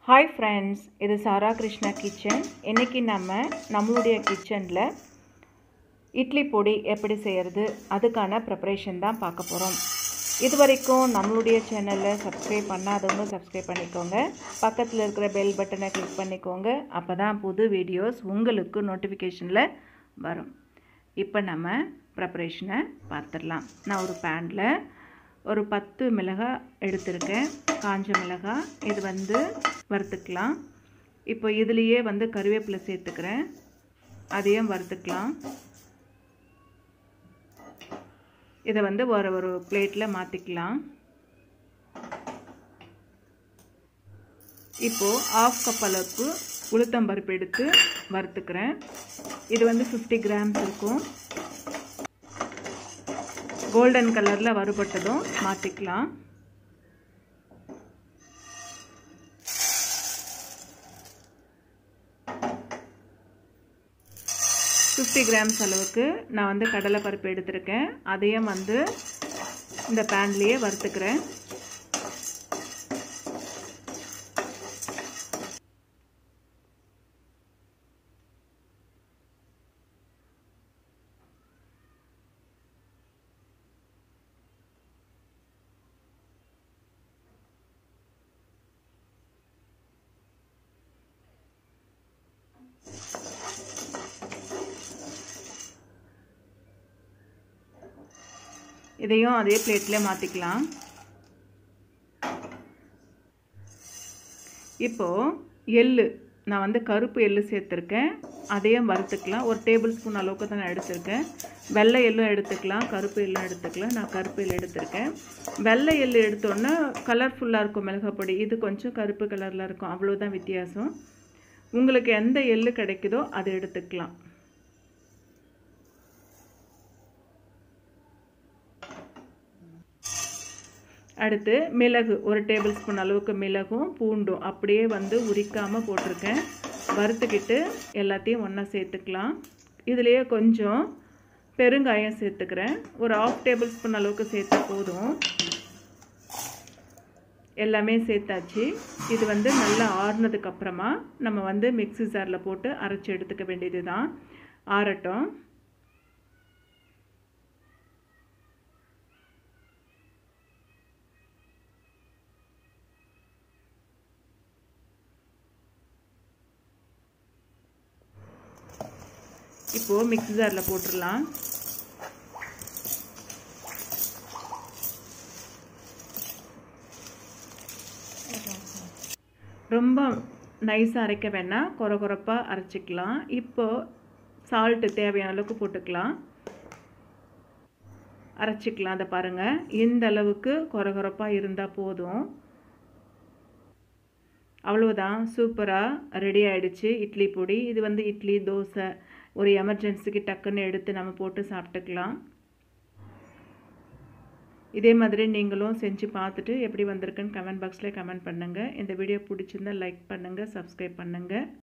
hi friends இது சாரா Krishna kitchen இன்றைக்கி நம்ம நம்மளுடைய கிச்சனில் இட்லி பொடி எப்படி செய்கிறது அதுக்கான ப்ரிப்பரேஷன் தான் பார்க்க போகிறோம் இது வரைக்கும் நம்மளுடைய சேனலில் சப்ஸ்கிரைப் பண்ணாதவங்க சப்ஸ்கிரைப் பண்ணிக்கோங்க பக்கத்தில் இருக்கிற பெல் பட்டனை கிளிக் பண்ணிக்கோங்க அப்போ தான் புது வீடியோஸ் உங்களுக்கு நோட்டிஃபிகேஷனில் வரும் இப்போ நம்ம ப்ரிப்பரேஷனை பார்த்துடலாம் நான் ஒரு பேனில் ஒரு பத்து மிளகாய் எடுத்திருக்கேன் காஞ்ச மிளகாய் இது வந்து வறுத்துக்கலாம் இப்போ இதுலேயே வந்து கருவேப்பிலை சேர்த்துக்கிறேன் அதையும் வறுத்துக்கலாம் இதை வந்து ஒரு ஒரு பிளேட்டில் மாற்றிக்கலாம் இப்போது ஆஃப் கப் அளவுக்கு உளுத்தம்பருப்பு எடுத்து வறுத்துக்கிறேன் இது வந்து ஃபிஃப்டி கிராம்ஸ் இருக்கும் கோல்டன் கலரில் வறுபட்டதும் மாற்றிக்கலாம் ஃபிஃப்டி கிராம்ஸ் அளவுக்கு நான் வந்து கடலைப்பருப்பு எடுத்திருக்கேன் அதையும் வந்து இந்த பேன்லேயே வறுத்துக்கிறேன் இதையும் அதே பிளேட்டில் மாற்றிக்கலாம் இப்போது எள்ளு நான் வந்து கருப்பு எள்ளு சேர்த்துருக்கேன் அதையும் வறுத்துக்கலாம் ஒரு டேபிள் ஸ்பூன் அளவுக்கு தான் நான் எடுத்திருக்கேன் வெள்ளை எள்ளும் எடுத்துக்கலாம் கருப்பு எள்ளும் எடுத்துக்கலாம் நான் கருப்பு எள்ளு எடுத்திருக்கேன் வெள்ளை எள்ளு எடுத்தோன்னே கலர்ஃபுல்லாக இருக்கும் மிளகாப்பொடி இது கொஞ்சம் கருப்பு கலரில் இருக்கும் அவ்வளோதான் வித்தியாசம் உங்களுக்கு எந்த எள்ளு கிடைக்குதோ அதை எடுத்துக்கலாம் அடுத்து மிளகு ஒரு டேபிள் ஸ்பூன் அளவுக்கு மிளகும் பூண்டும் அப்படியே வந்து உரிக்காமல் போட்டிருக்கேன் வறுத்துக்கிட்டு எல்லாத்தையும் ஒன்றா சேர்த்துக்கலாம் இதுலேயே கொஞ்சம் பெருங்காயம் சேர்த்துக்கிறேன் ஒரு ஆஃப் டேபிள் ஸ்பூன் அளவுக்கு சேர்த்தா போதும் எல்லாமே சேர்த்தாச்சு இது வந்து நல்லா ஆறுனதுக்கு அப்புறமா நம்ம வந்து மிக்ஸி ஜாரில் போட்டு அரைச்சி எடுத்துக்க வேண்டியது தான் ஆறட்டும் இப்போது மிக்ஸி ஜாரில் போட்டுடலாம் ரொம்ப நைஸாக அரைக்க வேணாம் குறை குறைப்பாக அரைச்சிக்கலாம் இப்போது சால்ட்டு தேவையான அளவுக்கு போட்டுக்கலாம் அரைச்சிக்கலாம் அதை பாருங்கள் இந்த அளவுக்கு குறை குறைப்பாக இருந்தால் போதும் அவ்வளோதான் சூப்பராக ரெடி ஆகிடுச்சு இட்லி பொடி இது வந்து இட்லி தோசை ஒரு எமர்ஜென்சிக்கு டக்குன்னு எடுத்து நம்ம போட்டு சாப்பிட்டுக்கலாம் இதே மாதிரி நீங்களும் செஞ்சு பார்த்துட்டு எப்படி வந்திருக்குன்னு கமெண்ட் பாக்ஸில் கமெண்ட் பண்ணுங்கள் இந்த வீடியோ பிடிச்சிருந்தால் லைக் பண்ணுங்கள் சப்ஸ்கிரைப் பண்ணுங்கள்